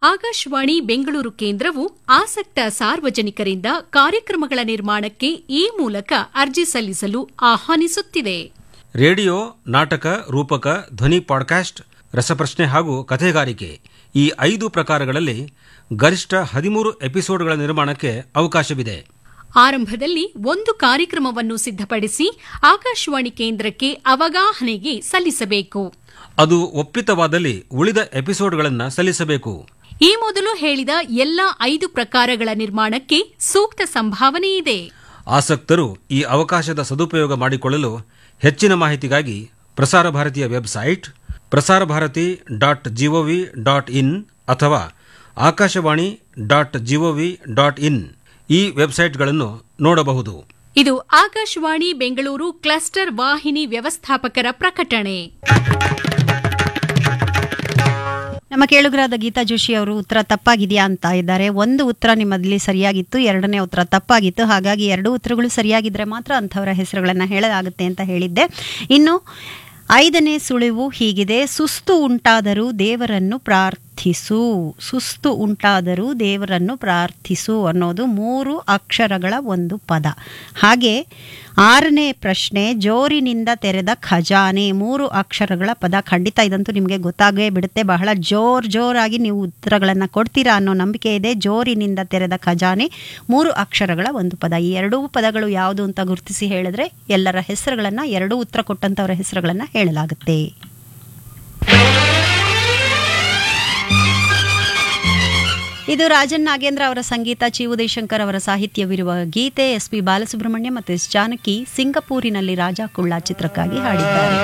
ಆಕಾಶವಾಣಿ ಬೆಂಗಳೂರು ಕೇಂದ್ರವು ಆಸಕ್ತ ಸಾರ್ವಜನಿಕರಿಂದ ಕಾರ್ಯಕ್ರಮಗಳ ನಿರ್ಮಾಣಕ್ಕೆ ಈ ಮೂಲಕ ಅರ್ಜಿ ಸಲ್ಲಿಸಲು ಆಹ್ವಾನಿಸುತ್ತಿದೆ ರೇಡಿಯೋ ನಾಟಕ ರೂಪಕ ಧ್ವನಿ ಪಾಡ್ಕಾಸ್ಟ್ ರಸಪ್ರಶ್ನೆ ಹಾಗೂ ಕಥೆಗಾರಿಕೆ ಈ ಐದು ಪ್ರಕಾರಗಳಲ್ಲಿ ಗರಿಷ್ಠ ಹದಿಮೂರು ಎಪಿಸೋಡ್ಗಳ ನಿರ್ಮಾಣಕ್ಕೆ ಅವಕಾಶವಿದೆ ಆರಂಭದಲ್ಲಿ ಒಂದು ಕಾರ್ಯಕ್ರಮವನ್ನು ಸಿದ್ಧಪಡಿಸಿ ಆಕಾಶವಾಣಿ ಕೇಂದ್ರಕ್ಕೆ ಅವಗಾಹನೆಗೆ ಸಲ್ಲಿಸಬೇಕು ಅದು ಒಪ್ಪಿತವಾದಲ್ಲಿ ಉಳಿದ ಎಪಿಸೋಡ್ಗಳನ್ನು ಸಲ್ಲಿಸಬೇಕು ಈ ಮೊದಲು ಹೇಳಿದ ಎಲ್ಲ ಐದು ಪ್ರಕಾರಗಳ ನಿರ್ಮಾಣಕ್ಕೆ ಸೂಕ್ತ ಸಂಭಾವನೆ ಇದೆ ಆಸಕ್ತರು ಈ ಅವಕಾಶದ ಸದುಪಯೋಗ ಮಾಡಿಕೊಳ್ಳಲು ಹೆಚ್ಚಿನ ಮಾಹಿತಿಗಾಗಿ ಪ್ರಸಾರ ಭಾರತಿಯ website Prasar Bharati dot GOV dot IN ಅಥವಾ Akashvani dot GOV dot IN ಈ ವೆಬ್ಸೈಟ್ಗಳನ್ನು ನೋಡಬಹುದು ಇದು ಆಕಾಶವಾಣಿ ಬೆಂಗಳೂರು ಕ್ಲಸ್ಟರ್ ವಾಹಿನಿ ವ್ಯವಸ್ಥಾಪಕರ ಪ್ರಕಟಣೆ ನಮ್ಮ ಕೇಳುಗರಾದ ಗೀತಾ ಜೋಶಿ ಅವರು ಉತ್ತರ ತಪ್ಪಾಗಿದೆಯಾ ಅಂತ ಇದ್ದಾರೆ ಒಂದು ಉತ್ತರ ನಿಮ್ಮಲ್ಲಿ ಸರಿಯಾಗಿತ್ತು ಎರಡನೇ ಉತ್ತರ ತಪ್ಪಾಗಿತ್ತು ಹಾಗಾಗಿ ಎರಡು ಉತ್ತರಗಳು ಸರಿಯಾಗಿದ್ದರೆ ಮಾತ್ರ ಅಂಥವರ ಹೆಸರುಗಳನ್ನು ಹೇಳಲಾಗುತ್ತೆ ಅಂತ ಹೇಳಿದ್ದೆ ಇನ್ನು ಐದನೇ ಸುಳಿವು ಹೀಗಿದೆ ಸುಸ್ತು ಉಂಟಾದರೂ ದೇವರನ್ನು ಪ್ರಾರ್ಥಿಸು ಸುಸ್ತು ಉಂಟಾದರೂ ದೇವರನ್ನು ಪ್ರಾರ್ಥಿಸು ಅನ್ನೋದು ಮೂರು ಅಕ್ಷರಗಳ ಒಂದು ಪದ ಹಾಗೆ ಆರನೇ ಪ್ರಶ್ನೆ ಜೋರಿನಿಂದ ತೆರೆದ ಖಜಾನೆ ಮೂರು ಅಕ್ಷರಗಳ ಪದ ಖಂಡಿತ ಇದಂತೂ ನಿಮಗೆ ಗೊತ್ತಾಗೇ ಬಿಡುತ್ತೆ ಬಹಳ ಜೋರ್ ಜೋರಾಗಿ ನೀವು ಉತ್ತರಗಳನ್ನು ಕೊಡ್ತೀರಾ ಅನ್ನೋ ನಂಬಿಕೆ ಇದೆ ಜೋರಿನಿಂದ ತೆರೆದ ಖಜಾನೆ ಮೂರು ಅಕ್ಷರಗಳ ಒಂದು ಪದ ಈ ಎರಡೂ ಪದಗಳು ಯಾವುದು ಅಂತ ಗುರುತಿಸಿ ಹೇಳಿದ್ರೆ ಎಲ್ಲರ ಹೆಸರುಗಳನ್ನು ಎರಡೂ ಉತ್ತರ ಕೊಟ್ಟಂತವರ ಹೆಸರುಗಳನ್ನು ಹೇಳಲಾಗುತ್ತೆ ಇದು ರಾಜನ್ ನಾಗೇಂದ್ರ ಅವರ ಸಂಗೀತ ಚಿ ಉದಯಶಂಕರ್ ಅವರ ಸಾಹಿತ್ಯವಿರುವ ಗೀತೆ ಎಸ್ ಪಿ ಬಾಲಸುಬ್ರಹ್ಮಣ್ಯ ಮತ್ತು ಎಸ್ ಜಾನಕಿ ಸಿಂಗಪೂರಿನಲ್ಲಿ ರಾಜ ಕುಳ್ಳ ಚಿತ್ರಕ್ಕಾಗಿ ಹಾಡಿದ್ದಾರೆ